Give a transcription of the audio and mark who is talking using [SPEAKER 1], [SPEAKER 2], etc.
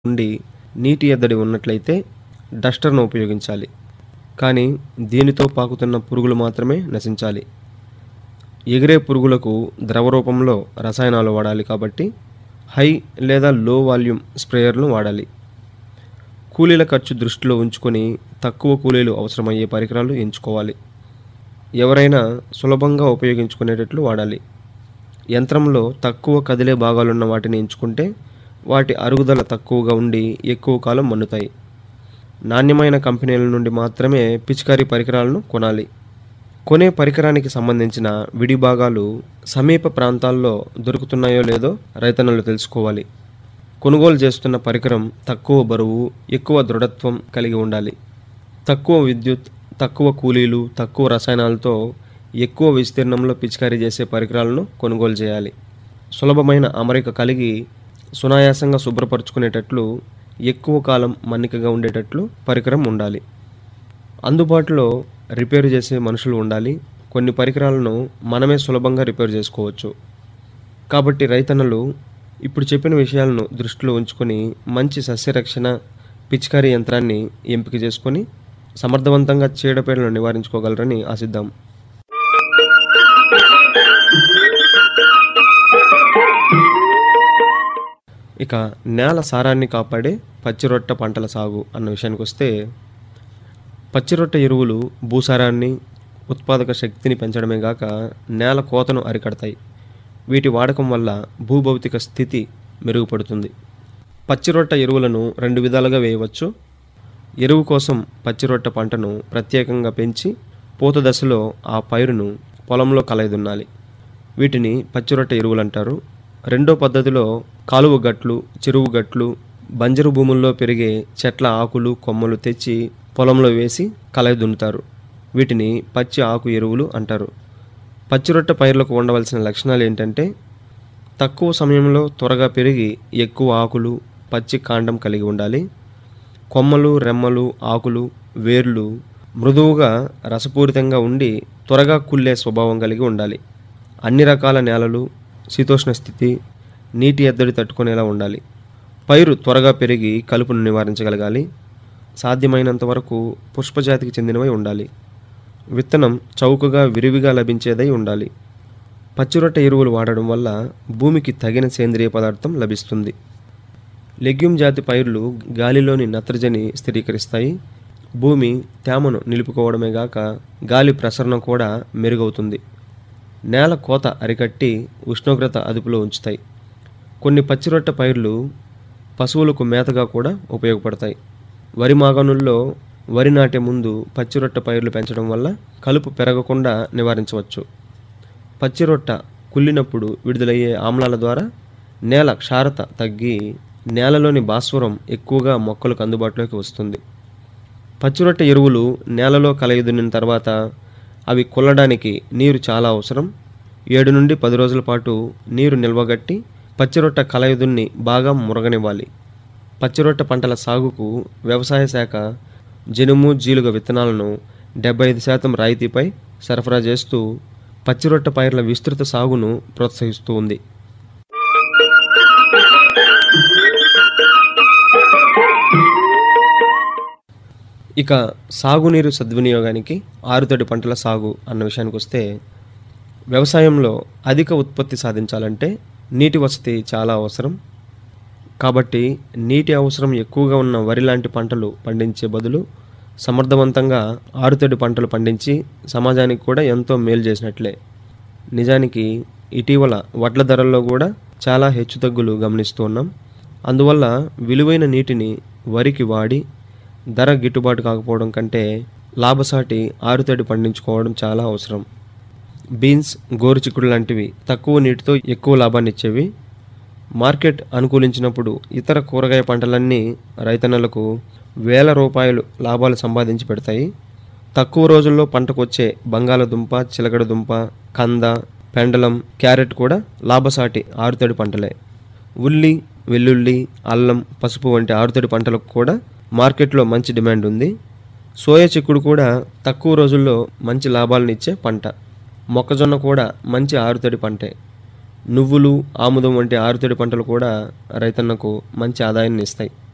[SPEAKER 1] నుండి నీటి ఎద్దడి ఉన్నట్లయితే డస్టర్ను ఉపయోగించాలి కానీ దీనితో పాకుతున్న పురుగులు మాత్రమే నశించాలి ఎగిరే పురుగులకు ద్రవ రూపంలో రసాయనాలు వాడాలి కాబట్టి హై లేదా లో వాల్యూమ్ స్ప్రేయర్ను వాడాలి కూలీల ఖర్చు దృష్టిలో ఉంచుకొని తక్కువ కూలీలు అవసరమయ్యే పరికరాలు ఎంచుకోవాలి ఎవరైనా సులభంగా ఉపయోగించుకునేటట్లు వాడాలి యంత్రంలో తక్కువ కదిలే భాగాలున్న వాటిని ఎంచుకుంటే వాటి అరుగుదల తక్కువగా ఉండి ఎక్కువ కాలం మన్నుతాయి నాణ్యమైన కంపెనీల నుండి మాత్రమే పిచికారీ పరికరాలను కొనాలి కొనే పరికరానికి సంబంధించిన విడి భాగాలు సమీప ప్రాంతాల్లో దొరుకుతున్నాయో లేదో రైతన్నలు తెలుసుకోవాలి కొనుగోలు చేస్తున్న పరికరం తక్కువ బరువు ఎక్కువ దృఢత్వం కలిగి ఉండాలి తక్కువ విద్యుత్ తక్కువ కూలీలు తక్కువ రసాయనాలతో ఎక్కువ విస్తీర్ణంలో పిచికారీ చేసే పరికరాలను కొనుగోలు చేయాలి సులభమైన అమరిక కలిగి సునాయాసంగా శుభ్రపరచుకునేటట్లు ఎక్కువ కాలం మన్నికగా ఉండేటట్లు పరికరం ఉండాలి అందుబాటులో రిపేరు చేసే మనుషులు ఉండాలి కొన్ని పరికరాలను మనమే సులభంగా రిపేర్ చేసుకోవచ్చు కాబట్టి రైతన్నలు ఇప్పుడు చెప్పిన విషయాలను దృష్టిలో ఉంచుకొని మంచి సస్యరక్షణ పిచికారీ యంత్రాన్ని ఎంపిక చేసుకొని సమర్థవంతంగా చీడపీడలను నివారించుకోగలరని ఆశిద్దాం ఇక నేల సారాన్ని కాపాడే పచ్చిరొట్ట పంటల సాగు అన్న విషయానికి వస్తే పచ్చిరొట్ట ఎరువులు భూసారాన్ని ఉత్పాదక శక్తిని పెంచడమే గాక నేల కోతను అరికడతాయి వీటి వాడకం వల్ల భూభౌతిక స్థితి మెరుగుపడుతుంది పచ్చిరొట్ట ఎరువులను రెండు విధాలుగా వేయవచ్చు ఎరువు కోసం పచ్చిరొట్ట పంటను ప్రత్యేకంగా పెంచి పూత దశలో ఆ పైరును పొలంలో కలయదున్నాలి వీటిని పచ్చిరొట్ట ఎరువులు అంటారు రెండో పద్ధతిలో కాలువ గట్లు చెరువు గట్లు బంజరు భూముల్లో పెరిగే చెట్ల ఆకులు కొమ్మలు తెచ్చి పొలంలో వేసి కలయ దున్నుతారు వీటిని పచ్చి ఆకు ఎరువులు అంటారు పచ్చిరొట్ట పైర్లకు ఉండవలసిన లక్షణాలు ఏంటంటే తక్కువ సమయంలో త్వరగా పెరిగి ఎక్కువ ఆకులు పచ్చి కాండం కలిగి ఉండాలి కొమ్మలు రెమ్మలు ఆకులు వేర్లు మృదువుగా రసపూరితంగా ఉండి త్వరగా కుళ్ళే స్వభావం కలిగి ఉండాలి అన్ని రకాల నేలలు శీతోష్ణ స్థితి నీటి ఎద్దడి తట్టుకునేలా ఉండాలి పైరు త్వరగా పెరిగి కలుపును నివారించగలగాలి సాధ్యమైనంత వరకు పుష్పజాతికి చెందినవై ఉండాలి విత్తనం చౌకగా విరివిగా లభించేదై ఉండాలి పచ్చిరొట్ట ఎరువులు వాడడం వల్ల భూమికి తగిన సేంద్రియ పదార్థం లభిస్తుంది లెగ్యూమ్ జాతి పైర్లు గాలిలోని నత్రజని స్థిరీకరిస్తాయి భూమి తేమను నిలుపుకోవడమే గాక గాలి ప్రసరణ కూడా మెరుగవుతుంది నేల కోత అరికట్టి ఉష్ణోగ్రత అదుపులో ఉంచుతాయి కొన్ని పచ్చిరొట్ట పైర్లు పశువులకు మేతగా కూడా ఉపయోగపడతాయి వరి మాగనుల్లో వరి నాటే ముందు పచ్చిరొట్ట పైర్లు పెంచడం వల్ల కలుపు పెరగకుండా నివారించవచ్చు పచ్చిరొట్ట కుళ్ళినప్పుడు విడుదలయ్యే ఆమ్లాల ద్వారా నేల క్షారత తగ్గి నేలలోని భాస్వరం ఎక్కువగా మొక్కలకు అందుబాటులోకి వస్తుంది పచ్చిరొట్ట ఎరువులు నేలలో కలయిదునిన తర్వాత అవి కుల్లడానికి నీరు చాలా అవసరం ఏడు నుండి పది రోజుల పాటు నీరు నిల్వగట్టి పచ్చిరొట్ట కలయుదున్ని బాగా మురగనివ్వాలి పచ్చిరొట్ట పంటల సాగుకు వ్యవసాయ శాఖ జనుము జీలుగ విత్తనాలను డెబ్బై ఐదు శాతం రాయితీపై సరఫరా చేస్తూ పచ్చిరొట్ట పైర్ల విస్తృత సాగును ప్రోత్సహిస్తూ ఉంది ఇక సాగునీరు సద్వినియోగానికి ఆరుతడి పంటల సాగు అన్న విషయానికి వస్తే వ్యవసాయంలో అధిక ఉత్పత్తి సాధించాలంటే నీటి వసతి చాలా అవసరం కాబట్టి నీటి అవసరం ఎక్కువగా ఉన్న వరి లాంటి పంటలు పండించే బదులు సమర్థవంతంగా ఆరుతడి పంటలు పండించి సమాజానికి కూడా ఎంతో మేలు చేసినట్లే నిజానికి ఇటీవల వడ్ల ధరల్లో కూడా చాలా హెచ్చుతగ్గులు గమనిస్తూ ఉన్నాం అందువల్ల విలువైన నీటిని వరికి వాడి ధర గిట్టుబాటు కాకపోవడం కంటే లాభసాటి ఆరుతడి పండించుకోవడం చాలా అవసరం బీన్స్ గోరుచిక్కుడు లాంటివి తక్కువ నీటితో ఎక్కువ లాభాన్ని ఇచ్చేవి మార్కెట్ అనుకూలించినప్పుడు ఇతర కూరగాయ పంటలన్నీ రైతన్నలకు వేల రూపాయలు లాభాలు సంపాదించి పెడతాయి తక్కువ రోజుల్లో పంటకు వచ్చే బంగాళదుంప చిలకడదుంప కంద పెండలం క్యారెట్ కూడా లాభసాటి ఆరుతడి పంటలే ఉల్లి వెల్లుల్లి అల్లం పసుపు వంటి ఆరుతడి పంటలకు కూడా మార్కెట్లో మంచి డిమాండ్ ఉంది సోయా చిక్కుడు కూడా తక్కువ రోజుల్లో మంచి లాభాలను ఇచ్చే పంట మొక్కజొన్న కూడా మంచి ఆరుతడి పంటే నువ్వులు ఆముదం వంటి ఆరుతడి పంటలు కూడా రైతన్నకు మంచి ఆదాయాన్ని ఇస్తాయి